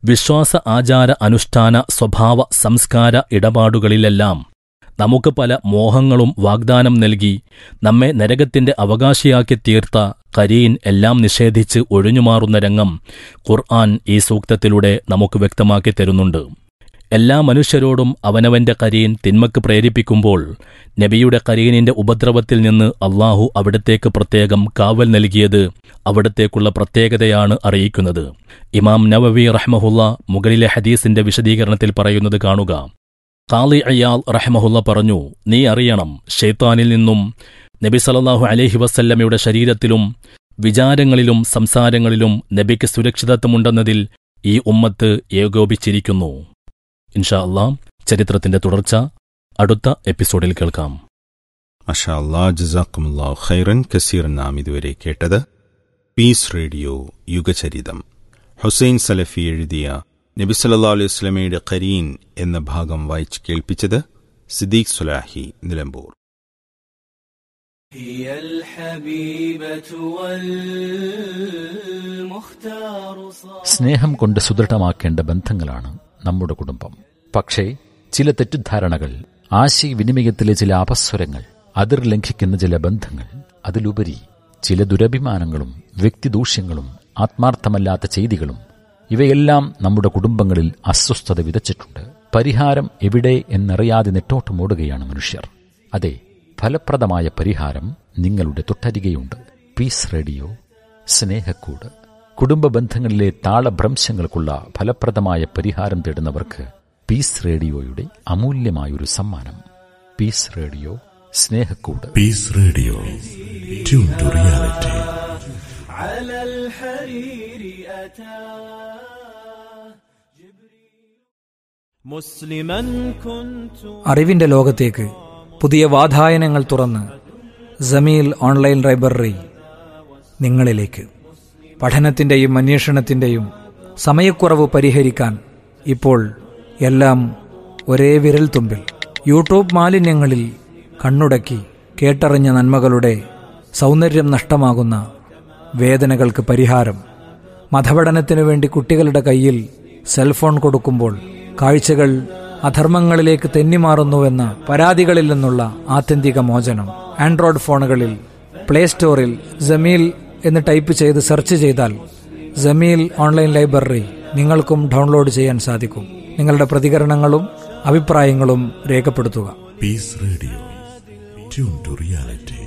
വിശ്വാസ ആചാര അനുഷ്ഠാന സ്വഭാവ സംസ്കാര ഇടപാടുകളിലെല്ലാം നമുക്ക് പല മോഹങ്ങളും വാഗ്ദാനം നൽകി നമ്മെ നരകത്തിന്റെ അവകാശിയാക്കി തീർത്ത കരീൻ എല്ലാം നിഷേധിച്ച് ഒഴിഞ്ഞുമാറുന്ന രംഗം ഖുർആൻ ഈ സൂക്തത്തിലൂടെ നമുക്ക് വ്യക്തമാക്കി തരുന്നുണ്ട് എല്ലാ മനുഷ്യരോടും അവനവന്റെ കരീൻ തിന്മക്ക് പ്രേരിപ്പിക്കുമ്പോൾ നബിയുടെ കരീനിന്റെ ഉപദ്രവത്തിൽ നിന്ന് അള്ളാഹു അവിടത്തേക്ക് പ്രത്യേകം കാവൽ നൽകിയത് അവിടത്തേക്കുള്ള പ്രത്യേകതയാണ് അറിയിക്കുന്നത് ഇമാം നവവി റഹ്മഹുല്ല മുകളിലെ ഹദീസിന്റെ വിശദീകരണത്തിൽ പറയുന്നത് കാണുക ഖാലി അയാൽ റഹ്മഹുല്ല പറഞ്ഞു നീ അറിയണം ഷെയ്ത്താനിൽ നിന്നും നബി സല്ലല്ലാഹു അലൈഹി വസല്ലമയുടെ ശരീരത്തിലും വിചാരങ്ങളിലും സംസാരങ്ങളിലും നബിക്ക് സുരക്ഷിതത്വമുണ്ടെന്നതിൽ ഈ ഉമ്മത്ത് ഏകോപിച്ചിരിക്കുന്നു ഇൻഷാ അള്ളാം ചരിത്രത്തിന്റെ തുടർച്ച അടുത്ത എപ്പിസോഡിൽ കേൾക്കാം മഷാ അല്ലാ ജസാക്കുമുല്ലാ ഖൈറൻ കസീർ നാം ഇതുവരെ കേട്ടത് പീസ് റേഡിയോ യുഗചരിതം ഹുസൈൻ സലഫി എഴുതിയ നബിസല്ലാ അലൈഹി സ്വലമയുടെ കരീൻ എന്ന ഭാഗം വായിച്ച് കേൾപ്പിച്ചത് സിദ്ദീഖ് സുലാഹി നിലമ്പൂർ هي الحبيبة والمختار صار സ്നേഹം കൊണ്ട് സുദൃഢമാക്കേണ്ട ബന്ധങ്ങളാണ് നമ്മുടെ കുടുംബം പക്ഷേ ചില തെറ്റിദ്ധാരണകൾ ആശയവിനിമയത്തിലെ ചില അപസ്വരങ്ങൾ അതിർ ലംഘിക്കുന്ന ചില ബന്ധങ്ങൾ അതിലുപരി ചില ദുരഭിമാനങ്ങളും വ്യക്തിദൂഷ്യങ്ങളും ആത്മാർത്ഥമല്ലാത്ത ചെയ്തികളും ഇവയെല്ലാം നമ്മുടെ കുടുംബങ്ങളിൽ അസ്വസ്ഥത വിതച്ചിട്ടുണ്ട് പരിഹാരം എവിടെ എന്നറിയാതെ നെട്ടോട്ടമോടുകയാണ് മനുഷ്യർ അതെ ഫലപ്രദമായ പരിഹാരം നിങ്ങളുടെ തൊട്ടരികെയുണ്ട് പീസ് റേഡിയോ സ്നേഹക്കൂട് കുടുംബ ബന്ധങ്ങളിലെ താളഭ്രംശങ്ങൾക്കുള്ള ഫലപ്രദമായ പരിഹാരം തേടുന്നവർക്ക് പീസ് റേഡിയോയുടെ അമൂല്യമായൊരു സമ്മാനം പീസ് റേഡിയോ സ്നേഹക്കൂട് Peace Radio. Tune to reality. على الحرير أتى مسلما كنت അറിവിന്റെ ലോകത്തേക്ക് പുതിയ വാതായനങ്ങൾ തുറന്ന് ജമീൽ ഓൺലൈൻ ലൈബ്രറി നിങ്ങളിലേക്ക് പഠനത്തിൻ്റെയും അന്വേഷണത്തിൻ്റെയും സമയക്കുറവ് പരിഹരിക്കാൻ ഇപ്പോൾ എല്ലാം ഒരേ വിരൽത്തുമ്പിൽ യൂട്യൂബ് മാലിന്യങ്ങളിൽ കണ്ണുടക്കി കേട്ടറിഞ്ഞ നന്മകളുടെ സൗന്ദര്യം നഷ്ടമാകുന്ന വേദനകൾക്ക് പരിഹാരം മതപഠനത്തിനു വേണ്ടി കുട്ടികളുടെ കയ്യിൽ സെൽഫോൺ കൊടുക്കുമ്പോൾ കാഴ്ചകൾ അധർമ്മങ്ങളിലേക്ക് തെന്നിമാറുന്നുവെന്ന പരാതികളിൽ നിന്നുള്ള ആത്യന്തിക മോചനം ആൻഡ്രോയിഡ് ഫോണുകളിൽ പ്ലേ സ്റ്റോറിൽ ജമീൽ എന്ന് ടൈപ്പ് ചെയ്ത് സെർച്ച് ചെയ്താൽ ജമീൽ ഓൺലൈൻ ലൈബ്രറി നിങ്ങൾക്കും ഡൗൺലോഡ് ചെയ്യാൻ സാധിക്കും നിങ്ങളുടെ പ്രതികരണങ്ങളും അഭിപ്രായങ്ങളും രേഖപ്പെടുത്തുക Peace Radio. Tune to reality.